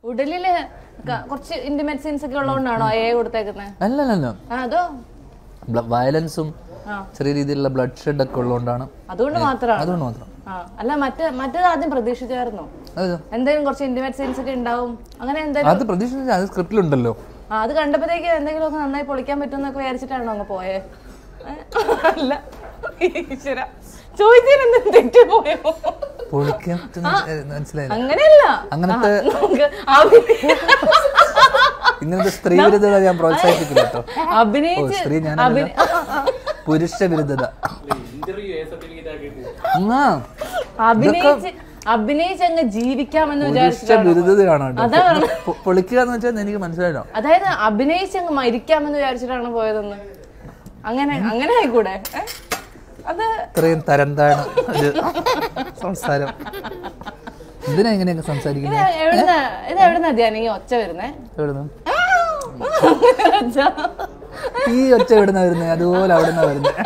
ഉടലില് ക- കുറച്ച് intimate scenes ഒക്കെ ഉള്ളതുകൊണ്ടാണോ എ കൊടുത്തേക്കുന്നത് അല്ലല്ലോ അതോ വയലൻസും ആ. ചെറിയ രീതിയിലുള്ള ബ്ലഡ് ഷെഡ് ഒക്കെ ഉള്ളതുകൊണ്ടാണ് അതുകൊണ്ട് മാത്രമാണ് അതുകൊണ്ട് മാത്രം ആ അല്ല മറ്റേ മറ്റേത് ആദ്യം പ്രതീക്ഷിച്ചായിരുന്നോ അത് എന്തെങ്കിലും കുറച്ച് ഇന്റിമേറ്റ് സീൻസ് ഒക്കെ ഉണ്ടാവും അങ്ങനെ എന്തെങ്കിലും അത് പ്രതീക്ഷിച്ച അത് സ്ക്രിപ്റ്റിലുണ്ടല്ലോ ആ അത് കണ്ടപ്പോഴത്തേക്ക് എന്തെങ്കിലും ഒക്കെ നന്നായി പൊളിക്കാൻ പറ്റുമെന്നൊക്കെ വിചാരിച്ചിട്ടാണോ അങ്ങ് പോയേ ഏ? അല്ല ഈശ്വര ചോദിച്ചതിന് എന്തും തെറ്റി പോയോ പൊളിക്കാൻ പറ്റുന്ന ഏ, മനസ്സിലായില്ല അങ്ങനെയല്ല അങ്ങനത്തെ ആ, നമുക്ക് അഭിനയി- ഇങ്ങനത്തെ സ്ത്രീ വിരുദ്ധത ഞാൻ പ്രോത്സാഹിപ്പിക്കില്ല കേട്ടോ ഓ അഭിനയിച്ച് സ്ത്രീ ഞാൻ അഭിന- പുരുഷ വിരുദ്ധത ഇന്റർവ്യൂ എ സർട്ടിഫിക്കറ്റ് ആക്കിയിട്ട് ആ, അഭിനയിച്ച് അഭിനയിച്ച് അങ്ങ് ജീവിക്കാമെന്ന് പുരുഷ വിചാരിച്ചിട്ടാണോ വിരുദ്ധതയാണ് കേട്ടോ അതാണ്. പൊ- പൊ- പൊളിക്കുക എന്ന് വെച്ചാൽ എനിക്ക് മനസ്സിലായില്ലോ അതായത് അഭിനയിച്ച് അങ്ങ് മരിക്കാമെന്ന് വിചാരിച്ചിട്ടാണ് പോയതെന്ന് അങ്ങനെ അങ്ങനെ ആയിക്കൂടെ ഏ? അത് ഇത്രയും തരം താഴ്ന്ന ഒരു സംസാരം ഇതിനാ ഇങ്ങനെയൊക്കെ ഇത് സംസാരിക്കുന്നത് എവിടുന്ന ഇത് എവിടുന്ന ധ്യാനം ഈ ഒച്ച വരുന്നേ എവിടുന്ന് ഒച്ച. ഈ ഒച്ച എവിടുന്ന വരുന്നത് അതുപോലെ അവിടുന്ന് വരുന്നത്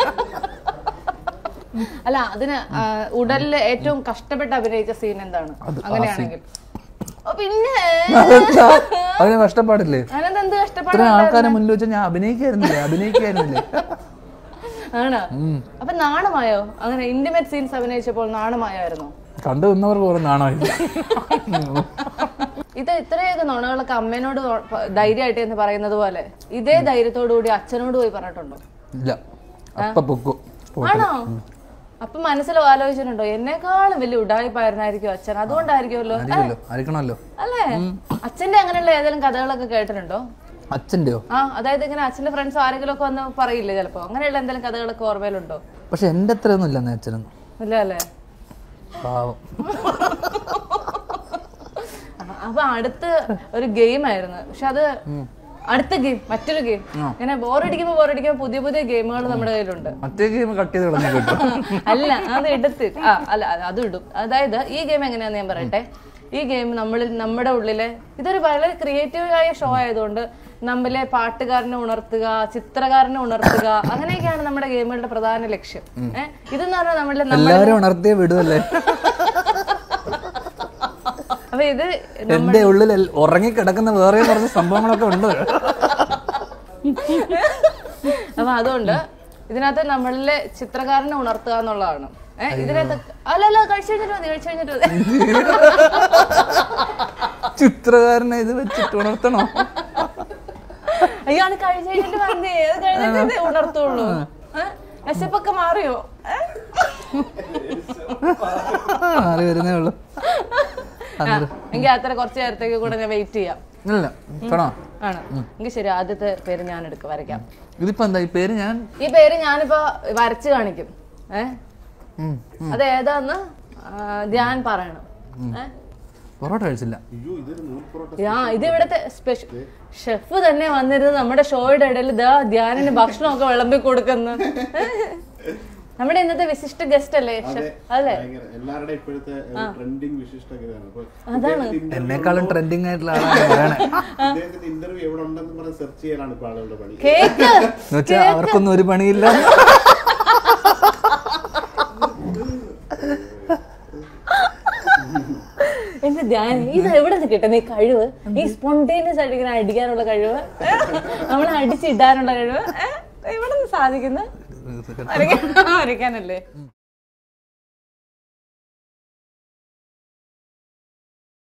അല്ല അതിന് ആ, ഉടലില് ഏറ്റവും കഷ്ടപ്പെട്ട് അഭിനയിച്ച സീൻ എന്താണ് അങ്ങനെയാണെങ്കിൽ ഓ, പിന്നെ അതെന്താ അതിന് കഷ്ടപ്പാടില്ലേ അതിനെന്ത് എന്ത് കഷ്ടപ്പാട് ഇത്രയും ആൾക്കാരെ മുന്നിൽ വെച്ച് ഞാൻ അഭിനയിക്കായിരുന്നില്ലേ അഭിനയിക്കായിരുന്നില്ലേ ആണ് അപ്പൊ നാണമായോ അങ്ങനെ ഇന്റിമേറ്റ് സീൻസ് അഭിനയിച്ചപ്പോൾ നാണമായായിരുന്നോ കണ്ടു നിന്നവർക്ക് കുറെ നാണമായി ഇത് ഇത്രയൊക്കെ നുണകളൊക്കെ അമ്മേനോട് പ- ധൈര്യമായിട്ട് എന്ന് പറയുന്നത് പോലെ ഇതേ ധൈര്യത്തോടു കൂടി അച്ഛനോട് പോയി പറഞ്ഞിട്ടുണ്ടോ ഇല്ല അപ്പ പൊക്കു ആണോ അപ്പൊ മനസ്സിൽ ആലോചിച്ചിട്ടുണ്ടോ എന്നെക്കാളും വലിയ ഉടായിപ്പായിരുന്നായിരിക്കും അച്ഛൻ അതുകൊണ്ടായിരിക്കുമല്ലോ ആയിരിക്കുമല്ലോ ആയിരിക്കണമല്ലോ അല്ലേ അച്ഛന്റെ അങ്ങനെയുള്ള ഏതെങ്കിലും കഥകളൊക്കെ കേട്ടിട്ടുണ്ടോ അച്ഛൻ്റെയോ ആ അതായത് ഇങ്ങനെ അച്ഛന്റെ ഫ്രണ്ട്സ് ആരെങ്കിലും ഒക്കെ വന്ന് പറയില്ലേ ചിലപ്പോ അങ്ങനെയുള്ള എന്തെങ്കിലും കഥകളൊക്കെ ഓർമ്മയിലുണ്ടോ പക്ഷെ എൻ്റെ അത്ര ഒന്നും ഇല്ലെന്ന് അച്ഛനൊന്നും ഇല്ല അല്ലേ പാവം ആ, അപ്പൊ അടുത്ത് ഒരു ഗെയിം ആയിരുന്നു പക്ഷെ അത് അടുത്ത ഗെയിം മറ്റൊരു ഗെയിം ഇങ്ങനെ ബോറടിക്കുമ്പോ ബോറടിക്കുമ്പോ പുതിയ പുതിയ ഗെയിമുകൾ നമ്മുടെ കയ്യിലുണ്ട് മറ്റേ ഗെയിം കട്ട് ചെയ്ത് കളഞ്ഞു കേട്ടോ അല്ല അത് എടുത്ത് ആ അല്ല അത് അത് ഇടും അതായത് ഈ ഗെയിം എങ്ങനെയാന്ന് ഞാൻ പറയട്ടെ ഈ ഗെയിം നമ്മളിൽ നമ്മുടെ ഉള്ളിലെ ഇതൊരു വളരെ ക്രിയേറ്റീവ് ആയ ഷോ ആയതുകൊണ്ട് നമ്മിലെ പാട്ടുകാരനെ ഉണർത്തുക ചിത്രകാരനെ ഉണർത്തുക അങ്ങനെയൊക്കെയാണ് നമ്മുടെ ഗെയിമുകളുടെ പ്രധാന ലക്ഷ്യം ഏഹ് ഇതെന്ന് പറഞ്ഞാൽ നമ്മളിലെ നമ്മ- എല്ലാവരും ഉണർത്തിയേ വിടുമല്ലേ അപ്പൊ ഇത് എന്റെ ഉള്ളിൽ എൽ- ഉറങ്ങിക്കിടക്കുന്ന വേറെ കുറച്ച് സംഭവങ്ങളൊക്കെ ഉണ്ട് അപ്പൊ അതുകൊണ്ട് ഇതിനകത്ത് നമ്മളിലെ ചിത്രകാരനെ ഉണർത്തുക എന്നുള്ളതാണ് ഏഹ് ഇതിനകത്ത് അല്ലല്ല കഴിച്ചു കഴിഞ്ഞിട്ട് മതി കഴിച്ചു കഴിഞ്ഞിട്ട് മതി ചിത്രകാരനെ ഇത് വെച്ചിട്ട് ഉണർത്തണോ അയ്യോ അത് കഴിച്ചു കഴിഞ്ഞിട്ട് മതി അത് കഴിഞ്ഞിട്ട് ഉണർത്തുള്ളൂ ഏഹ് വിശപ്പൊക്കെ മാറിയോ ഏഹ്? മാറി വരുന്നേ ഉള്ളൂ ആ, എങ്കിൽ അത്ര കുറച്ച് നേരത്തേക്ക് കൂടെ ഞാൻ വെയിറ്റ് ചെയ്യാം ഇല്ല കാണോ ആണ് എങ്കിൽ ശരി ആദ്യത്തെ പേര് ഞാൻ എടുക്കും വരയ്ക്കാം ഇതിപ്പോ എന്താ ഈ പേര് ഞാൻ ഈ പേര് ഞാനിപ്പോ വരച്ച് കാണിക്കും ഏ ഉം, അത് ഏതാന്ന് ആ, ധ്യാൻ പറയണം ഏ പൊറോട്ട കഴിച്ചില്ല അയ്യോ ഇതൊരു നൂൽ പൊറോട്ട യാ ഇത് ഇവിടത്തെ സ്പെഷ്യൽ ഷെഫ് തന്നെ വന്നിരുന്ന് നമ്മുടെ ഷോയുടെ ഇടയിൽ ദാ ധ്യാനിന് ഭക്ഷണമൊക്കെ വിളമ്പി കൊടുക്കുന്നു നമ്മുടെ ഇന്നത്തെ വിശിഷ്ട ഗസ്റ്റ് അല്ലേ ഷെഫ് അല്ലേ ഭയങ്കര എല്ലാവരുടെ ഇപ്പോഴത്തെ ട്രെൻഡിങ് വിശിഷ്ടഗതിയാണ് അപ്പൊ എന്നെക്കാളും ട്രെൻഡിങ് ആയിട്ടുള്ള ആളാണ് പറയണേ ഇദ്ദേഹത്തിന്റെ ഇന്റർവ്യൂ എവിടെ ഉണ്ടെന്ന് പറഞ്ഞ് സെർച്ച് ചെയ്യാനാണ് ഇപ്പൊ ആളുകളുടെ പണി കേക്ക് എന്ന് വെച്ചാൽ അവർക്കൊന്നും ഒരു പണിയില്ല എന്റെ ധ്യാനം ഇത് എവിടെ നിന്ന് കിട്ടുന്ന ഈ കഴിവ് ഈ സ്പോണ്ടേനിയസ് ആയിട്ട് ഇങ്ങനെ അടിക്കാനുള്ള കഴിവ് നമ്മളെ അടിച്ചിടാനുള്ള കഴിവ് ഏഹ്? എവിടെ നിന്ന് സാധിക്കുന്നത് വരയ്ക്കാനല്ലേ